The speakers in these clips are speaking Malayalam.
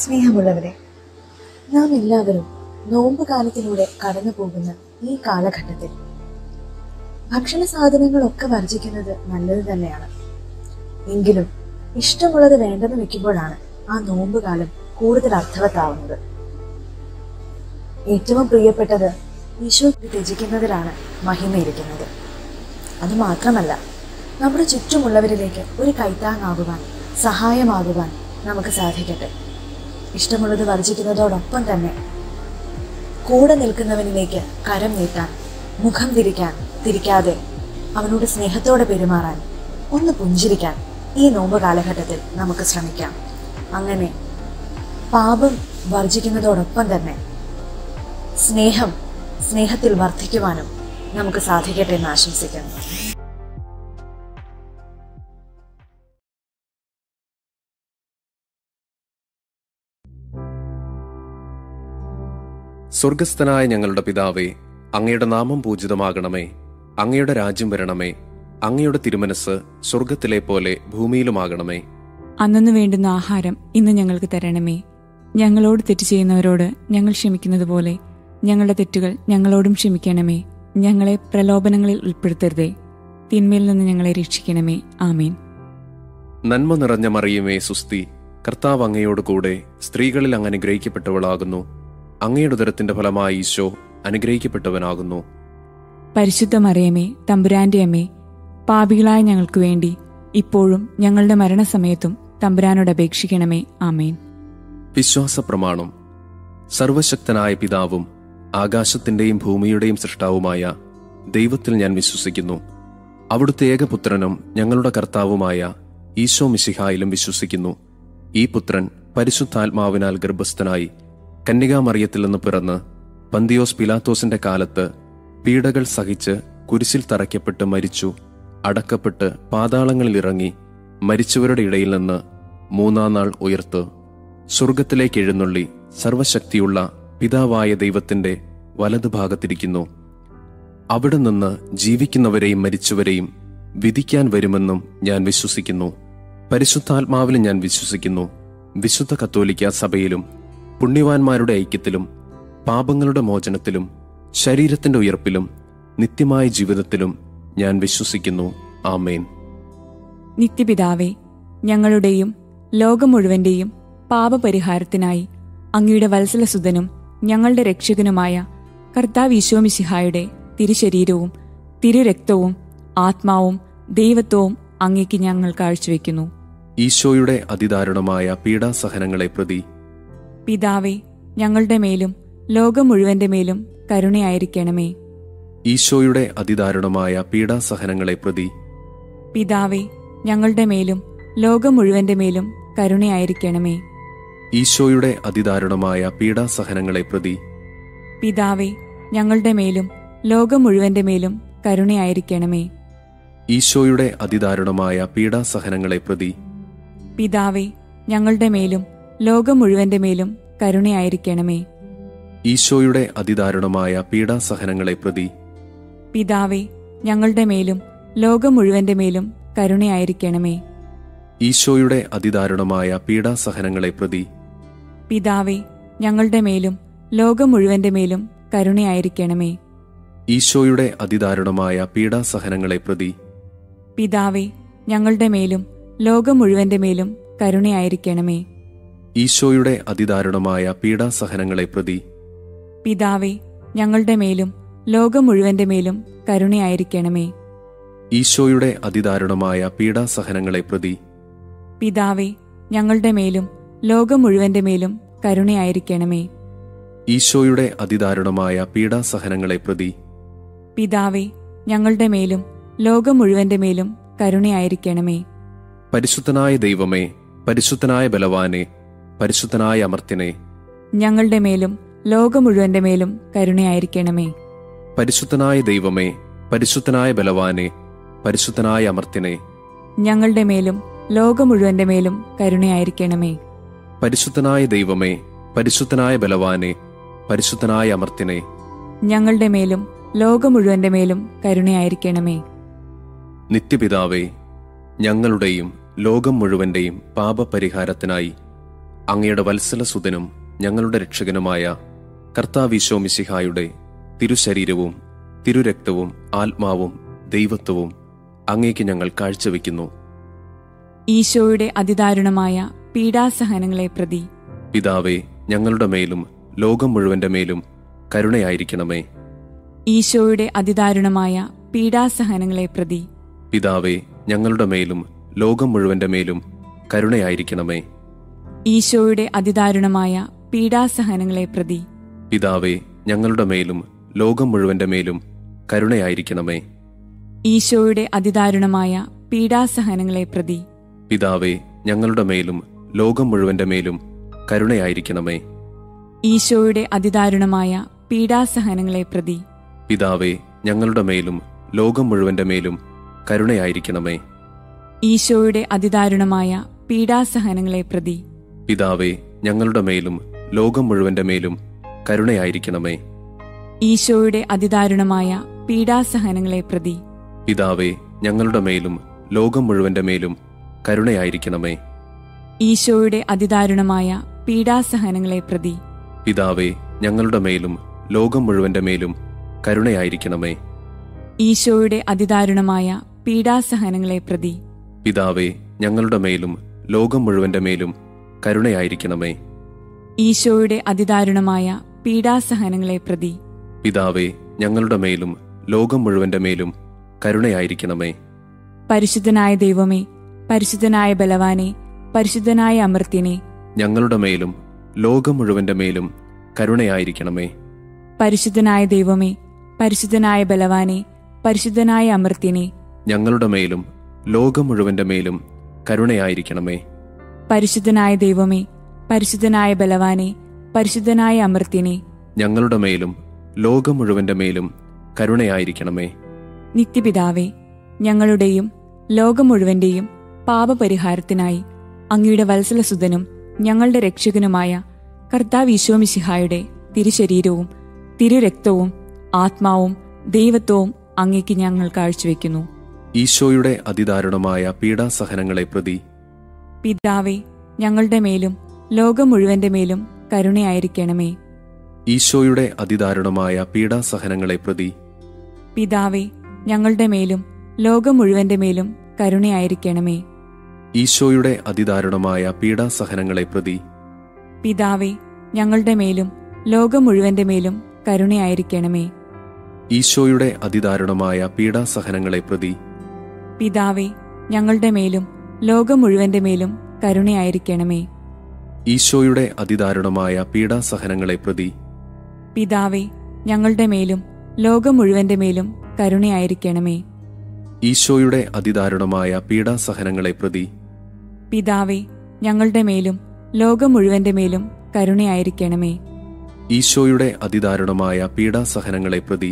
സ്നേഹമുള്ളവരെ നാം എല്ലാവരും നോമ്പ് കാലത്തിലൂടെ കടന്നു പോകുന്ന ഈ കാലഘട്ടത്തിൽ ഭക്ഷണ സാധനങ്ങളൊക്കെ വർജിക്കുന്നത് നല്ലത് തന്നെയാണ് എങ്കിലും ഇഷ്ടമുള്ളത് വേണ്ടെന്ന് വെക്കുമ്പോഴാണ് ആ നോമ്പ് കാലം കൂടുതൽ അർത്ഥവത്താവുന്നത് ഏറ്റവും പ്രിയപ്പെട്ടത് ഈശോ ത്യജിക്കുന്നതിലാണ് മഹിമയിരിക്കുന്നത് അത് മാത്രമല്ല നമ്മുടെ ചുറ്റുമുള്ളവരിലേക്ക് ഒരു കൈത്താങ്ങാകുവാൻ സഹായമാകുവാൻ നമുക്ക് സാധിക്കട്ടെ ഇഷ്ടമുള്ളത് വർജിക്കുന്നതോടൊപ്പം തന്നെ കൂടെ നിൽക്കുന്നവനിലേക്ക് കരം നീട്ടാൻ മുഖം തിരിക്കാൻ തിരിക്കാതെ അവനോട് സ്നേഹത്തോടെ പെരുമാറാൻ ഒന്ന് പുഞ്ചിരിക്കാൻ ഈ നോമ്പ് കാലഘട്ടത്തിൽ നമുക്ക് ശ്രമിക്കാം അങ്ങനെ പാപം വർജിക്കുന്നതോടൊപ്പം തന്നെ സ്നേഹം സ്നേഹത്തിൽ വർദ്ധിക്കുവാനും നമുക്ക് സാധിക്കട്ടെ എന്ന് ആശംസിക്കുന്നു സ്വർഗസ്ഥനായ ഞങ്ങളുടെ പിതാവേ അങ്ങയുടെ നാമം പൂജിതമാകണമേ അങ്ങയുടെ രാജ്യം വരണമേ അങ്ങയുടെ തിരുമനസ് സ്വർഗത്തിലെ പോലെ ഭൂമിയിലുമാകണമേ അന്നു വേണ്ടുന്ന ആഹാരം ഇന്ന് ഞങ്ങൾക്ക് തരണമേ ഞങ്ങളോട് തെറ്റ് ചെയ്യുന്നവരോട് ഞങ്ങൾ ക്ഷമിക്കുന്നത് പോലെ ഞങ്ങളുടെ തെറ്റുകൾ ഞങ്ങളോടും ക്ഷമിക്കണമേ ഞങ്ങളെ പ്രലോഭനങ്ങളിൽ ഉൾപ്പെടുത്തരുതേ തിന്മയിൽ നിന്ന് ഞങ്ങളെ രക്ഷിക്കണമേ ആമേൻ നന്മ നിറഞ്ഞ മറിയുമേ സുസ്തി കർത്താവ് അങ്ങയോട് കൂടെ സ്ത്രീകളിൽ അങ്ങ് അനുഗ്രഹിക്കപ്പെട്ടവളാകുന്നു അങ്ങയുടെ ഉദരത്തിന്റെ ഫലമായി ഈശോ അനുഗ്രഹിക്കപ്പെട്ടവനാകുന്നു പരിശുദ്ധ മറിയമേ തമ്പുരാന്റെ അമ്മേ പാപികളായ ഞങ്ങൾക്ക് വേണ്ടി ഇപ്പോഴും ഞങ്ങളുടെ മരണസമയത്തും തമ്പുരാനോട് അപേക്ഷിക്കണമേ ആമേൻ വിശ്വാസ പ്രമാണം സർവശക്തനായ പിതാവും ആകാശത്തിന്റെയും ഭൂമിയുടെയും സൃഷ്ടാവുമായ ദൈവത്തിൽ ഞാൻ വിശ്വസിക്കുന്നു അവിടുത്തെ ഏകപുത്രനും ഞങ്ങളുടെ കർത്താവുമായ ഈശോ മിശിഹായിലും വിശ്വസിക്കുന്നു ഈ പുത്രൻ പരിശുദ്ധാത്മാവിനാൽ ഗർഭസ്ഥനായി കന്യകാമറിയത്തിൽ നിന്ന് പിറന്ന് പന്തിയോസ് പിലാത്തോസിന്റെ കാലത്ത് പീഡകൾ സഹിച്ച് കുരിശിൽ തറയ്ക്കപ്പെട്ട് മരിച്ചു അടക്കപ്പെട്ട് പാതാളങ്ങളിൽ ഇറങ്ങി മരിച്ചവരുടെ ഇടയിൽ നിന്ന് മൂന്നാം നാൾ ഉയർത്ത് സ്വർഗത്തിലേക്ക് എഴുന്നള്ളി സർവശക്തിയുള്ള പിതാവായ ദൈവത്തിന്റെ വലതുഭാഗത്തിരിക്കുന്നു അവിടെ നിന്ന് ജീവിക്കുന്നവരെയും മരിച്ചവരെയും വിധിക്കാൻ വരുമെന്നും ഞാൻ വിശ്വസിക്കുന്നു പരിശുദ്ധാത്മാവിലും ഞാൻ വിശ്വസിക്കുന്നു വിശുദ്ധ കത്തോലിക്ക സഭയിലും പുണ്യവാന്മാരുടെ ഐക്യത്തിലും പാപങ്ങളുടെ മോചനത്തിലും ശരീരത്തിന്റെ ഉയർപ്പിലും നിത്യമായ ജീവിതത്തിലും ഞാൻ വിശ്വസിക്കുന്നു ആമേൻ നിത്യപിതാവേ ഞങ്ങളുടെയും ലോകം മുഴുവന്റെയും പാപപരിഹാരത്തിനായി അങ്ങയുടെ വത്സലസുതനും ഞങ്ങളുടെ രക്ഷകനുമായ കർത്താവ് ഈശോമിശിഹായുടെ തിരുശരീരവും തിരുരക്തവും ആത്മാവും ദൈവത്വവും അങ്ങേക്ക് ഞങ്ങൾ കാഴ്ചവെക്കുന്നു ഈശോയുടെ അതിദാരുണമായ പീഡാസഹനങ്ങളെ പ്രതി പിതാവേ ഞങ്ങളുടെ മേലും ലോകം മുഴുവന്റെ മേലും കരുണയായിരിക്കണമേ ഈശോയുടെ അതിദാരുണമായ പീഡാസഹനങ്ങളെ പ്രതി പിതാവേ ഞങ്ങളുടെ മേലും ലോകം മുഴുവന്റെ മേലും കരുണയായിരിക്കണമേ ഈശോയുടെ അതിദാരുണമായ പീഡാസഹനങ്ങളെ പ്രതി പിതാവേ ഞങ്ങളുടെ മേലും ലോകം മുഴുവന്റെ മേലും കരുണയായിരിക്കണമേ ഈശോയുടെ അതിദാരുണമായ പീഡാസഹനങ്ങളെ പ്രതി പിതാവേ ഞങ്ങളുടെ മേലും ലോകം മുഴുവന്റെ മേലും കരുണയായിരിക്കണമേ ഈശോയുടെ അതിദാരുണമായ പീഡാസഹനങ്ങളെ പ്രതി പിതാവേ ഞങ്ങളുടെ മേലും ലോകം മുഴുവന്റെ മേലും കരുണയായിരിക്കണമേ ഈശോയുടെ അതിദാരുണമായ പീഡാസഹനങ്ങളെ പ്രതി പിതാവേ ഞങ്ങളുടെ മേലും ലോകം മുഴുവന്റെ മേലും കരുണയായിരിക്കണമേ ഈശോയുടെ അതിദാരുണമായ പീഡാസഹനങ്ങളെ പ്രതി പിതാവേ ഞങ്ങളുടെ മേലും ലോകം മുഴുവന്റെ മേലും കരുണയായിരിക്കണമേ ഈശോയുടെ അതിദാരുണമായ പീഡാസഹനങ്ങളെ പ്രതി പിതാവേ ഞങ്ങളുടെ മേലും ലോകം മുഴുവന്റെ മേലും കരുണയായിരിക്കണമേ ഈശോയുടെ അതിദാരുണമായ പീഡാസഹനങ്ങളെ പ്രതി പിതാവേ ഞങ്ങളുടെ മേലും ലോകം മുഴുവന്റെ മേലും കരുണയായിരിക്കണമേ ഈശോയുടെ അതിദാരുണമായ പീഡാസഹനങ്ങളെ പ്രതി പിതാവേ ഞങ്ങളുടെ മേലും ലോകം മുഴുവന്റെ മേലും കരുണയായിരിക്കണമേ പരിശുദ്ധനായ ദൈവമേ പരിശുദ്ധനായ ബലവാനെ പരിശുദ്ധനായ അമർത്യനെ ഞങ്ങളുടെ മേലും ലോകം മുഴുവന്റെ മേലും കരുണയായിരിക്കണമേ പരിശുദ്ധനായ ദൈവമേ പരിശുദ്ധനായ ബലവാനെ പരിശുദ്ധനായ അമർത്യനെ ഞങ്ങളുടെ മേലും ലോകം മുഴുവന്റെ മേലും കരുണയായിരിക്കണമേ പരിശുദ്ധനായ ദൈവമേ പരിശുദ്ധനായ ബലവാനെ പരിശുദ്ധനായ അമർത്യനെ ഞങ്ങളുടെ മേലും ലോകം മുഴുവന്റെ മേലും കരുണയായിരിക്കണമേ നിത്യപിതാവേ ഞങ്ങളുടെയും ലോകം മുഴുവന്റെയും പാപപരിഹാരത്തിനായി അങ്ങയുടെ വത്സലസുതനും ഞങ്ങളുടെ രക്ഷകനുമായ കർത്താവിശോ മിശിഹായുടെ തിരുശരീരവും തിരുരക്തവും ആത്മാവും ദൈവത്വവും അങ്ങേക്ക് ഞങ്ങൾ കാഴ്ചവെക്കുന്നു ഈശോയുടെ അതിദാരുണമായ പീഡാസഹനങ്ങളെ പ്രതി പിതാവേ ഞങ്ങളുടെ മേലും ലോകം മുഴുവന്റെ മേലും കരുണയായിരിക്കണമേ ഈശോയുടെ അതിദാരുണമായ പീഡാസഹനങ്ങളെ പ്രതി പിതാവേ ഞങ്ങളുടെ മേലും ലോകം മുഴുവന്റെ മേലും കരുണയായിരിക്കണമേ ഈശോയുടെ അതിദാരുണമായ പീഡാസഹനങ്ങളെ പ്രതി പിതാവേ ഞങ്ങളുടെ മേലും ലോകം മുഴുവന്റെ മേലും കരുണയായിരിക്കണമേ ഈശോയുടെ അതിദാരുണമായ പീഡാസഹനങ്ങളെ പ്രതി പിതാവേ ഞങ്ങളുടെ മേലും ലോകം മുഴുവന്റെ മേലും കരുണയായിരിക്കണമേ ഈശോയുടെ അതിദാരുണമായ പീഡാസഹനങ്ങളെ പ്രതി പിതാവേ ഞങ്ങളുടെ മേലും ലോകം മുഴുവന്റെ മേലും കരുണയായിരിക്കണമേ ഈശോയുടെ അതിദാരുണമായ പീഡാസഹനങ്ങളെ പ്രതി പിതാവേ ഞങ്ങളുടെ മേലും ലോകം മുഴുവന്റെ മേലും കരുണയായിരിക്കണമേ ഈശോയുടെ അതിദാരുണമായ പീഡാസഹനങ്ങളെ പ്രതി പിതാവേ ഞങ്ങളുടെ മേലും ലോകം മുഴുവന്റെ മേലും കരുണയായിരിക്കണമേ ഈശോയുടെ അതിദാരുണമായ പീഡാസഹനങ്ങളെ പ്രതി പിതാവേ ഞങ്ങളുടെ മേലും ലോകം മുഴുവന്റെ മേലും കരുണയായിരിക്കണമേ ഈശോയുടെ അതിദാരുണമായ പീഡാസഹനങ്ങളെ പ്രതി പിതാവേ ഞങ്ങളുടെ മേലും ലോകം മുഴുവന്റെ മേലും കരുണയായിരിക്കണമേ ഈശോയുടെ അതിദാരുണമായ പീഡാസഹനങ്ങളെ പ്രതി പിതാവേ ഞങ്ങളുടെ മേലും ലോകം മുഴുവന്റെ മേലും കരുണയായിരിക്കണമേ പരിശുദ്ധനായ ദൈവമേ പരിശുദ്ധനായ ബലവാനെ പരിശുദ്ധനായ അമർത്തിനെ ഞങ്ങളുടെ മേലും ലോകം മുഴുവന്റെ മേലും കരുണയായിരിക്കണമേ പരിശുദ്ധനായ ദൈവമേ പരിശുദ്ധനായ ബലവാനെ പരിശുദ്ധനായ അമർത്തിനെ ഞങ്ങളുടെ മേലും ലോകം മുഴുവന്റെ മേലും കരുണയായിരിക്കണമേ പരിശുദ്ധനായ ദൈവമേ പരിശുദ്ധനായ ബലവാനെ പരിശുദ്ധനായ അമർത്തിനെ ഞങ്ങളുടെ മേലും ലോകം മുഴുവന്റെ മേലും കരുണയായിരിക്കണമേ നിത്യപിതാവേ ഞങ്ങളുടെയും ലോകം മുഴുവന്റെയും പാപപരിഹാരത്തിനായി അങ്ങയുടെ വത്സലസുതനും ഞങ്ങളുടെ രക്ഷകനുമായ കർത്താവ് ഈശോമിശിഹായുടെ തിരുശരീരവും തിരുരക്തവും ആത്മാവും ദൈവത്വവും അങ്ങേക്ക് ഞങ്ങൾ കാഴ്ചവെക്കുന്നു ഈശോയുടെ അതിദാരുണമായ പീഡാസഹനങ്ങളെ പ്രതി പിതാവേ ഞങ്ങളുടെ മേലും ലോകം മുഴുവന്റെ മേലും കരുണയായിരിക്കണമേ ഈശോയുടെ അതിദാരുണമായ പീഡാസഹനങ്ങളെ പ്രതി പിതാവേ ഞങ്ങളുടെ മേലും ലോകം മുഴുവന്റെ മേലും കരുണയായിരിക്കണമേ ഈശോയുടെ അതിദാരുണമായ പീഡാസഹനങ്ങളെ പ്രതി പിതാവേ ഞങ്ങളുടെ മേലും ലോകം മുഴുവന്റെ മേലും കരുണയായിരിക്കണമേ ഈശോയുടെ അതിദാരുണമായ പീഡാസഹനങ്ങളെ പ്രതി പിതാവേ ഞങ്ങളുടെ മേലും ലോകം മുഴുവന്റെ മേലും കരുണയായിരിക്കണമേ ഈശോയുടെ അതിദാരുണമായ പീഡാസഹനങ്ങളെ പ്രതി പിതാവേ ഞങ്ങളുടെ മേലും ലോകം മുഴുവന്റെ മേലും കരുണയായിരിക്കണമേ ഈശോയുടെ അതിദാരുണമായ പീഡാസഹനങ്ങളെ പ്രതി പിതാവേ ഞങ്ങളുടെ മേലും ലോകം മുഴുവന്റെ മേലും കരുണയായിരിക്കണമേ ഈശോയുടെ അതിദാരുണമായ പീഡാസഹനങ്ങളെ പ്രതി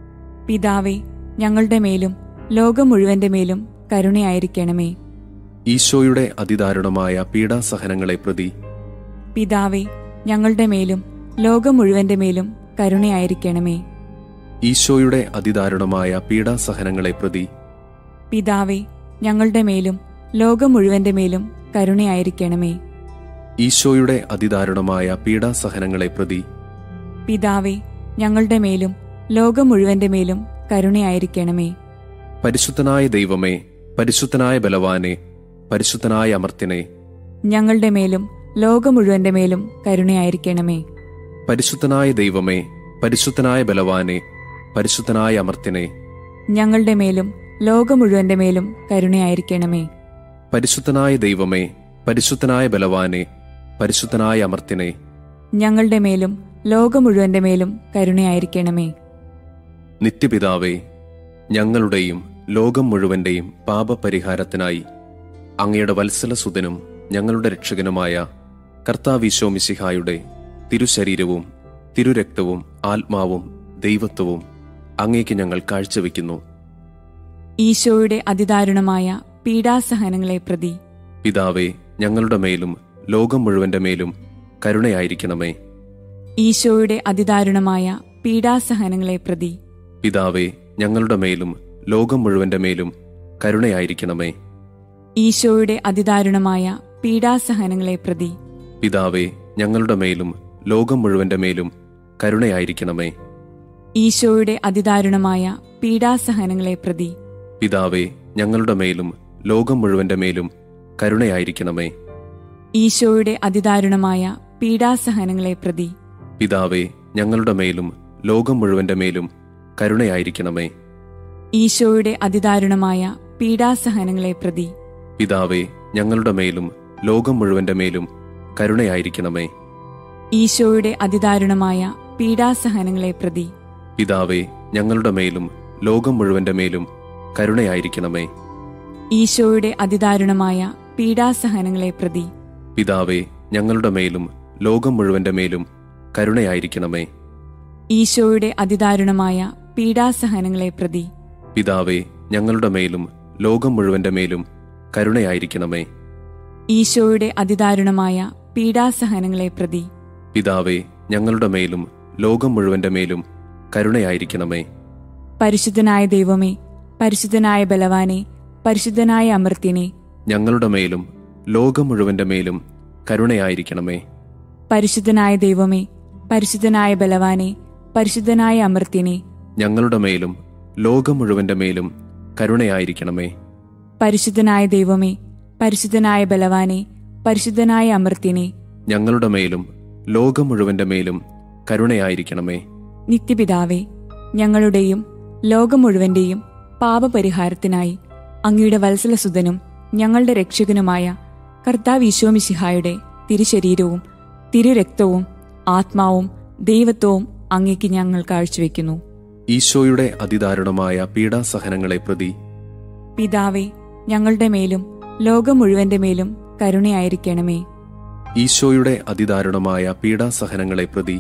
പിതാവേ ഞങ്ങളുടെ മേലും ലോകം മുഴുവന്റെ മേലും കരുണയായിരിക്കണമേ ഈശോയുടെ അതിദാരുണമായ പീഡാസഹനങ്ങളെ പ്രതി പിതാവേ ഞങ്ങളുടെ മേലും ലോകം മുഴുവന്റെ മേലും കരുണയായിരിക്കണമേ ഈശോയുടെ അതിദാരുണമായ പീഡാസഹനങ്ങളെ പ്രതി പിതാവേ ഞങ്ങളുടെ മേലും ലോകം മുഴുവന്റെ മേലും കരുണയായിരിക്കണമേ ഈശോയുടെ അതിദാരുണമായ പീഡാസഹനങ്ങളെ പ്രതി പിതാവേ ഞങ്ങളുടെ മേലും ലോകം മുഴുവന്റെ മേലും കരുണയായിരിക്കണമേ പരിശുദ്ധനായ ദൈവമേ പരിശുദ്ധനായ ബലവാനെ പരിശുദ്ധനായ അമർത്തിനെ ഞങ്ങളുടെ മേലും ലോകം മുഴുവന്റെ മേലും കരുണയായിരിക്കണമേ പരിശുദ്ധനായ ദൈവമേ പരിശുദ്ധനായ ബലവാനെ പരിശുദ്ധനായ അമർത്തിനെ ഞങ്ങളുടെ മേലും ലോകം മുഴുവന്റെ മേലും കരുണയായിരിക്കണമേ പരിശുദ്ധനായ ദൈവമേ പരിശുദ്ധനായ ബലവാനെ പരിശുദ്ധനായ അമർത്തിനെ ഞങ്ങളുടെ മേലും ലോകം മുഴുവന്റെ മേലും കരുണയായിരിക്കണമേ നിത്യപിതാവേ ഞങ്ങളുടെയും ലോകം മുഴുവന്റെയും പാപപരിഹാരത്തിനായി അങ്ങയുടെ വത്സലസുതനും ഞങ്ങളുടെ രക്ഷകനുമായ കർത്താവിശോ മിശിഹായുടെ തിരുശരീരവും തിരുരക്തവും ആത്മാവും ദൈവത്വവും അങ്ങേക്ക് ഞങ്ങൾ കാഴ്ചവെക്കുന്നു ഈശോയുടെ അതിദാരുണമായ പീഡാസഹനങ്ങളെ പ്രതി പിതാവേ ഞങ്ങളുടെ മേലും ലോകം മുഴുവന്റെ മേലും കരുണയായിരിക്കണമേ ഈശോയുടെ അതിദാരുണമായ പീഡാസഹനങ്ങളെ പ്രതി പിതാവേ ഞങ്ങളുടെ മേലും ലോകം മുഴുവന്റെ മേലും കരുണയായിരിക്കണമേ ഈശോയുടെ അതിദാരുണമായ പീഡാസഹനങ്ങളെ പ്രതി പിതാവേ ഞങ്ങളുടെ മേലും ലോകം മുഴുവന്റെ മേലും കരുണയായിരിക്കണമേ ഈശോയുടെ അതിദാരുണമായ പീഡാസഹനങ്ങളെ പ്രതി പിതാവേ ഞങ്ങളുടെ മേലും ലോകം മുഴുവന്റെ മേലും കരുണയായിരിക്കണമേ ഈശോയുടെ അതിദാരുണമായ പീഡാസഹനങ്ങളെ പ്രതി പിതാവേ ഞങ്ങളുടെ മേലും ലോകം മുഴുവന്റെ മേലും കരുണയായിരിക്കണമേ ഈശോയുടെ അതിദാരുണമായ പീഡാസഹനങ്ങളെ പ്രതി പിതാവേ ഞങ്ങളുടെ മേലും ലോകം മുഴുവന്റെ മേലും കരുണയായിരിക്കണമേ ഈശോയുടെ അതിദാരുണമായ പീഡാസഹനങ്ങളെ പ്രതി പിതാവേ ഞങ്ങളുടെ മേലും ലോകം മുഴുവന്റെ മേലും കരുണയായിരിക്കണമേ ഈശോയുടെ അതിദാരുണമായ പീഡാസഹനങ്ങളെ പ്രതി പിതാവേ ഞങ്ങളുടെ മേലും ലോകം മുഴുവന്റെ മേലും കരുണയായിരിക്കണമേ ഈശോയുടെ അതിദാരുണമായ പീഡാസഹനങ്ങളെ പ്രതി പിതാവേ ഞങ്ങളുടെ മേലും ലോകം മുഴുവന്റെ മേലും കരുണയായിരിക്കണമേ ഈശോയുടെ അതിദാരുണമായ പീഡാസഹനങ്ങളെ പ്രതി പിതാവേ ഞങ്ങളുടെ മേലും ലോകം മുഴുവന്റെ മേലും കരുണയായിരിക്കണമേ പരിശുദ്ധനായ ദൈവമേ പരിശുദ്ധനായ ബലവാനെ പരിശുദ്ധനായ അമർത്യനെ ഞങ്ങളുടെ മേലും ലോകം മുഴുവന്റെ മേലും കരുണയായിരിക്കണമേ പരിശുദ്ധനായ ദൈവമേ പരിശുദ്ധനായ ബലവാനെ പരിശുദ്ധനായ അമർത്യനെ ഞങ്ങളുടെ മേലും ലോകം മുഴുവന്റെ മേലും കരുണയായിരിക്കണമേ പരിശുദ്ധനായ ദൈവമേ പരിശുദ്ധനായ ബലവാനെ പരിശുദ്ധനായ അമർത്യനെ ഞങ്ങളുടെ മേലും ലോകം മുഴുവന്റെ മേലും കരുണയായിരിക്കണമേ നിത്യപിതാവേ ഞങ്ങളുടെയും ലോകം മുഴുവന്റെയും പാപപരിഹാരത്തിനായി അങ്ങയുടെ വത്സലസുതനും ഞങ്ങളുടെ രക്ഷകനുമായ കർത്താവ് ഈശോമിശിഹായുടെ തിരുശരീരവും തിരുരക്തവും ആത്മാവും ദൈവത്വവും അങ്ങേക്ക് ഞങ്ങൾ കാഴ്ചവെക്കുന്നു ഈശോയുടെ അതിദാരുണമായ പീഡാസഹനങ്ങളെ പ്രതി പിതാവേ ഞങ്ങളുടെ മേലും ലോകം മുഴുവന്റെ മേലും കരുണയായിരിക്കണമേ ഈശോയുടെ അതിദാരുണമായ പീഡാസഹനങ്ങളെ പ്രതി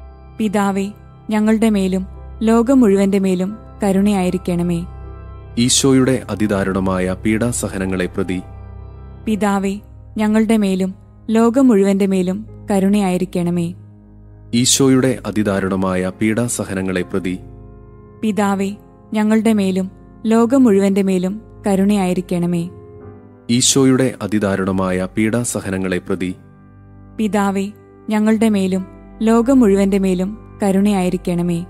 പിതാവേ ഞങ്ങളുടെ മേലും ലോകം മുഴുവന്റെ മേലും കരുണയായിരിക്കണമേ ഈശോയുടെ അതിദാരുണമായ പീഡാസഹനങ്ങളെ പ്രതി പിതാവേ ഞങ്ങളുടെ മേലും ലോകം മുഴുവന്റെ മേലും കരുണയായിരിക്കണമേ ഈശോയുടെ അതിദാരുണമായ പീഡാസഹനങ്ങളെ പ്രതി പിതാവേ ഞങ്ങളുടെ മേലും ലോകം മുഴുവന്റെ മേലും കരുണയായിരിക്കണമേ ഈശോയുടെ അതിദാരുണമായ പീഡാസഹനങ്ങളെ പ്രതി പിതാവേ ഞങ്ങളുടെ മേലും ലോകം മുഴുവന്റെ മേലും കരുണയായിരിക്കണമേ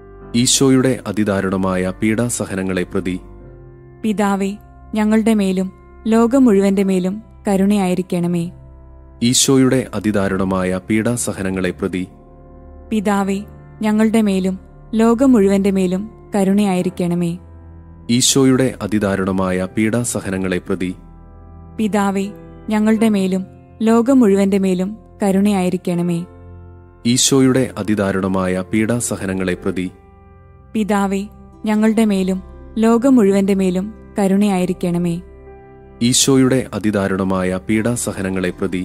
ഈശോയുടെ അതിദാരുണമായ പീഡാസഹനങ്ങളെ പ്രതി പിതാവേ ഞങ്ങളുടെ മേലും ലോകം മുഴുവന്റെ മേലും കരുണയായിരിക്കണമേ ഈശോയുടെ അതിദാരുണമായ പീഡാസഹനങ്ങളെ പ്രതി പിതാവേ ഞങ്ങളുടെ മേലും ലോകം മുഴുവന്റെ മേലും കരുണയായിരിക്കണമേ ഈശോയുടെ അതിദാരുണമായ പീഡാസഹനങ്ങളെ പ്രതി പിതാവേ ഞങ്ങളുടെ മേലും ലോകം മുഴുവന്റെ മേലും കരുണയായിരിക്കണമേ ഈശോയുടെ അതിദാരുണമായ പീഡാസഹനങ്ങളെ പ്രതി പിതാവേ ഞങ്ങളുടെ മേലും ലോകം മുഴുവന്റെ മേലും കരുണയായിരിക്കണമേ ഈശോയുടെ അതിദാരുണമായ പീഡാസഹനങ്ങളെ പ്രതി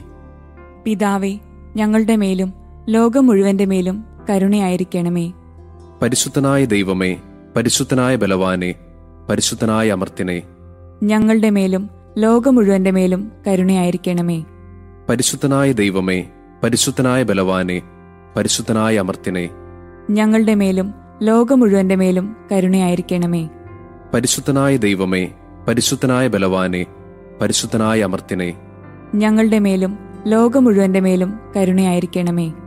പിതാവേ ഞങ്ങളുടെ മേലും ലോകം മുഴുവന്റെ മേലും കരുണയായിരിക്കണമേ പരിശുദ്ധനായ ദൈവമേ പരിശുദ്ധനായ ബലവാനെ പരിശുദ്ധനായ അമർത്തിനെ ഞങ്ങളുടെ മേലും ലോകം മുഴുവന്റെ മേലും കരുണയായിരിക്കണമേ പരിശുദ്ധനായ ദൈവമേ പരിശുദ്ധനായ ബലവാനെ പരിശുദ്ധനായ അമർത്തിനെ ഞങ്ങളുടെ മേലും ലോകം മുഴുവന്റെ മേലും കരുണയായിരിക്കണമേ പരിശുദ്ധനായ ദൈവമേ പരിശുദ്ധനായ ബലവാനെ പരിശുദ്ധനായ അമർത്തിനെ ഞങ്ങളുടെ മേലും ലോകം മുഴുവന്റെ മേലും കരുണയായിരിക്കണമേ